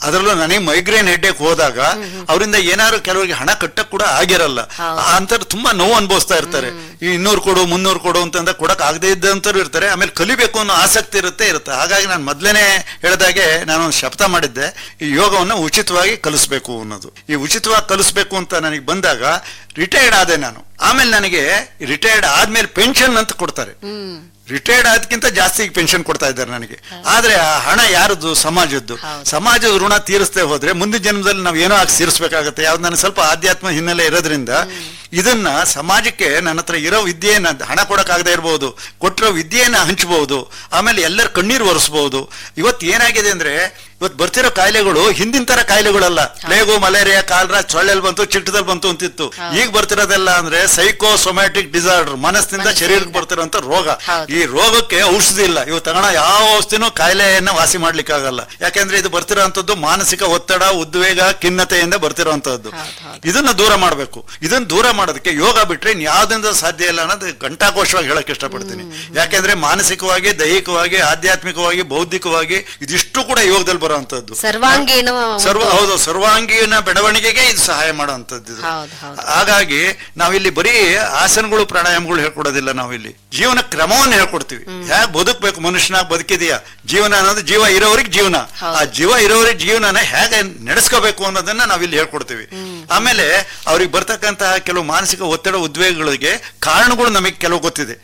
ಅದರಲ್ಲೂ ನನಗೆ migraine headache ಹೋದಾಗ ಅವರಿಂದ ಏನಾದ್ರು ಕೆಲವರಿಗೆ ಹಣ ಕಟ್ಟಕ್ ಕೂಡ ಆಗಿರಲ್ಲ ಅಂತ ತುಂಬಾ ನೋವು ಅನುಭವಿಸ್ತಾ ಇರ್ತಾರೆ ಈ ಇನ್ನೂರು ಕೊಡು ಮುನ್ನೂರು ಕೊಡು ಅಂತಂದ್ರೆ ಕೊಡಕ್ ಆಗದೆ ಇದ್ದಂತವ್ರು ಇರ್ತಾರೆ ಆಮೇಲೆ ಕಲಿಬೇಕು ಅನ್ನೋ ಆಸಕ್ತಿ ಇರುತ್ತೆ ಇರುತ್ತೆ ಹಾಗಾಗಿ ನಾನು ಮೊದ್ಲೇನೆ ಹೇಳಿದಾಗೆ ನಾನು ಒಂದು ಶಪಥ ಮಾಡಿದ್ದೆ ಈ ಯೋಗವನ್ನು ಉಚಿತವಾಗಿ ಕಲಿಸ್ಬೇಕು ಅನ್ನೋದು ಈ ಉಚಿತವಾಗಿ ಕಲಿಸ್ಬೇಕು ಅಂತ ನನಗೆ ಬಂದಾಗ ರಿಟೈರ್ಡ್ ಆದೆ ನಾನು ಆಮೇಲೆ ನನಗೆ ರಿಟೈರ್ಡ್ ಆದ್ಮೇಲೆ ಪೆನ್ಷನ್ ಅಂತ ಕೊಡ್ತಾರೆ ರಿಟೈರ್ಡ್ ಆದ್ಕಿಂತ ಜಾಸ್ತಿ ಪೆನ್ಷನ್ ಕೊಡ್ತಾ ಇದ್ದಾರೆ ನನಗೆ ಆದ್ರೆ ಆ ಹಣ ಯಾರದ್ದು ಸಮಾಜದ್ದು ಸಮಾಜದ ಋಣ ತೀರಿಸದೆ ಹೋದ್ರೆ ಮುಂದಿನ ಜನ್ಮದಲ್ಲಿ ನಾವು ಏನೋ ಆಗಿ ತೀರಿಸಬೇಕಾಗತ್ತೆ ಯಾವ್ದು ನನಗೆ ಸ್ವಲ್ಪ ಆಧ್ಯಾತ್ಮ ಹಿನ್ನೆಲೆ ಇರೋದ್ರಿಂದ ಇದನ್ನ ಸಮಾಜಕ್ಕೆ ನನ್ನ ಹತ್ರ ಇರೋ ವಿದ್ಯೆಯನ್ನ ಹಣ ಕೊಡಕ್ಕಾಗದೆ ಇರಬಹುದು ಕೊಟ್ಟಿರೋ ವಿದ್ಯೆಯನ್ನ ಹಂಚಬಹುದು ಆಮೇಲೆ ಎಲ್ಲರ ಕಣ್ಣೀರು ಒರೆಸಬಹುದು ಇವತ್ತು ಏನಾಗಿದೆ ಅಂದ್ರೆ ಇವತ್ತು ಬರ್ತಿರೋ ಕಾಯಿಲೆಗಳು ಹಿಂದಿನ ತರ ಕಾಯಿಲೆಗಳಲ್ಲ ಪ್ಲೇಗು ಮಲೇರಿಯಾ ಕಾಲ್ರಾ ಸೊಳ್ಳೆಲ್ ಬಂತು ಚಿಟ್ಟದಲ್ಲಿ ಬಂತು ಅಂತಿತ್ತು ಈಗ ಬರ್ತಿರೋದೆಲ್ಲ ಅಂದ್ರೆ ಸೈಕೋ ಸೊಮ್ಯಾಟಿಕ್ ಡಿಸಾರ್ಡರ್ ಮನಸ್ಸಿನಿಂದ ಶರೀರಕ್ಕೆ ಬರ್ತಿರೋಂತ ರೋಗ ಈ ರೋಗಕ್ಕೆ ಔಷಧಿ ಇಲ್ಲ ಇವು ತಗೋಣ ಯಾವ ಔಷಧಿನೂ ಕಾಯಿಲೆಯನ್ನ ವಾಸಿ ಮಾಡ್ಲಿಕ್ಕಾಗಲ್ಲ ಯಾಕೆಂದ್ರೆ ಇದು ಬರ್ತಿರೋಂಥದ್ದು ಮಾನಸಿಕ ಒತ್ತಡ ಉದ್ವೇಗ ಖಿನ್ನತೆಯಿಂದ ಬರ್ತಿರೋಂಥದ್ದು ಇದನ್ನ ದೂರ ಮಾಡಬೇಕು ಇದನ್ನ ದೂರ ಮಾಡೋದಕ್ಕೆ ಯೋಗ ಬಿಟ್ರೆ ಇನ್ಯಾವುದರಿಂದ ಸಾಧ್ಯ ಇಲ್ಲ ಅನ್ನೋದು ಘಂಟಾಕೋಶವಾಗಿ ಹೇಳಕ್ ಇಷ್ಟಪಡ್ತೀನಿ ಯಾಕೆಂದ್ರೆ ಮಾನಸಿಕವಾಗಿ ದೈಹಿಕವಾಗಿ ಆಧ್ಯಾತ್ಮಿಕವಾಗಿ ಬೌದ್ಧಿಕವಾಗಿ ಇದಿಷ್ಟು ಕೂಡ ಯೋಗದಲ್ಲಿ ಬರುವಂತದ್ದು ಸರ್ವಾಂಗೀಣ ಸರ್ವ ಹೌದು ಸರ್ವಾಂಗೀಣ ಬೆಳವಣಿಗೆಗೆ ಇದು ಸಹಾಯ ಮಾಡುವಂತದ್ದು ಇದು. ಹೌದು, ಹೌದು. ಹಾಗಾಗಿ ನಾವಿಲ್ಲಿ ಬರೀ ಆಸನಗಳು ಪ್ರಾಣಾಯಾಮಗಳು ಹೇಳ್ಕೊಡೋದಿಲ್ಲ ನಾವಿಲ್ಲಿ ಜೀವನ ಕ್ರಮವನ್ನು ಹೇಳ್ಕೊಡ್ತೀವಿ ಹೇಗೆ ಬದುಕಬೇಕು ಮನುಷ್ಯನಾಗ ಬದುಕಿದೆಯಾ ಜೀವನ ಅನ್ನೋದು ಜೀವ ಇರೋರಿಗೆ ಜೀವನ ಆ ಜೀವ ಇರೋರಿಗೆ ಜೀವನನ ಹೇಗೆ ನಡೆಸ್ಕೋಬೇಕು ಅನ್ನೋದನ್ನ ನಾವಿಲ್ಲಿ ಹೇಳ್ಕೊಡ್ತೀವಿ ಆಮೇಲೆ ಅವ್ರಿಗೆ ಬರ್ತಕ್ಕಂತಹ ಕೆಲವು ಮಾನಸಿಕ ಒತ್ತಡ ಉದ್ವೇಗಗಳಿಗೆ ಕಾರಣಗಳು ನಮಗೆ ಕೆಲವು ಗೊತ್ತಿದೆ